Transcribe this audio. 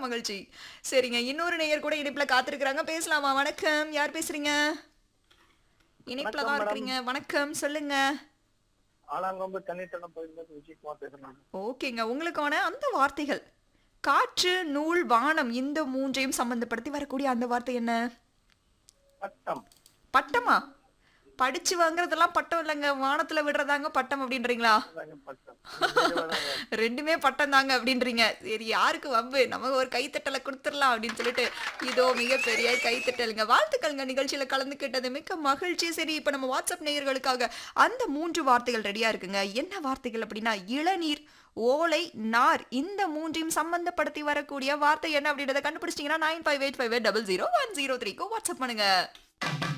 மகிழ்ச்சி சரிங்க இன்னொரு நேயர் கூட இணைப்புல காத்திருக்கிறாங்க பேசலாமா வணக்கம் யார் பேசுறீங்க இணைப்புல தான் இருக்கிறீங்க வணக்கம் சொல்லுங்க ஆலாங்கொம்பு தண்ணித்தடம் பகுதியிலிருந்து விஜயகுமார் பேசுறேன் ஓகேங்க உங்களுக்கான அந்த வார்த்தைகள் காற்று நூல் வானம் இந்த மூன்றையும் சம்பந்தப்படுத்தி வரக்கூடிய அந்த வார்த்தை என்ன பட்டம் பட்டமா படிச்சு வாங்குறதெல்லாம் பட்டம் இல்லைங்க வானத்துல விடுறதாங்க பட்டம் அப்படின்றீங்களா அதாங்க பட்டம் ரெண்டுமே பட்டம் தாங்க அப்படின்றீங்க சரி யாருக்கு வம்பு நமக்கு ஒரு கைத்தட்டலை கொடுத்துடலாம் அப்படின்னு சொல்லிட்டு இதோ மிகப்பெரிய கைத்தட்டலுங்க வாழ்த்துக்கள்ங்க நிகழ்ச்சியில கலந்துக்கிட்டது மிக்க மகிழ்ச்சி சரி இப்ப நம்ம வாட்ஸ்அப் நேயர்களுக்காக அந்த மூன்று வார்த்தைகள் ரெடியா இருக்குங்க என்ன வார்த்தைகள் அப்படின்னா இளநீர் ஓலை நார் இந்த மூன்றையும் சம்பந்தப்படுத்தி வரக்கூடிய வார்த்தை என்ன அப்படின்றத கண்டுபிடிச்சிங்கன்னா nine five eight five double zero one zero த்ரீக்கு வாட்ஸ்அப் பண்ணுங்க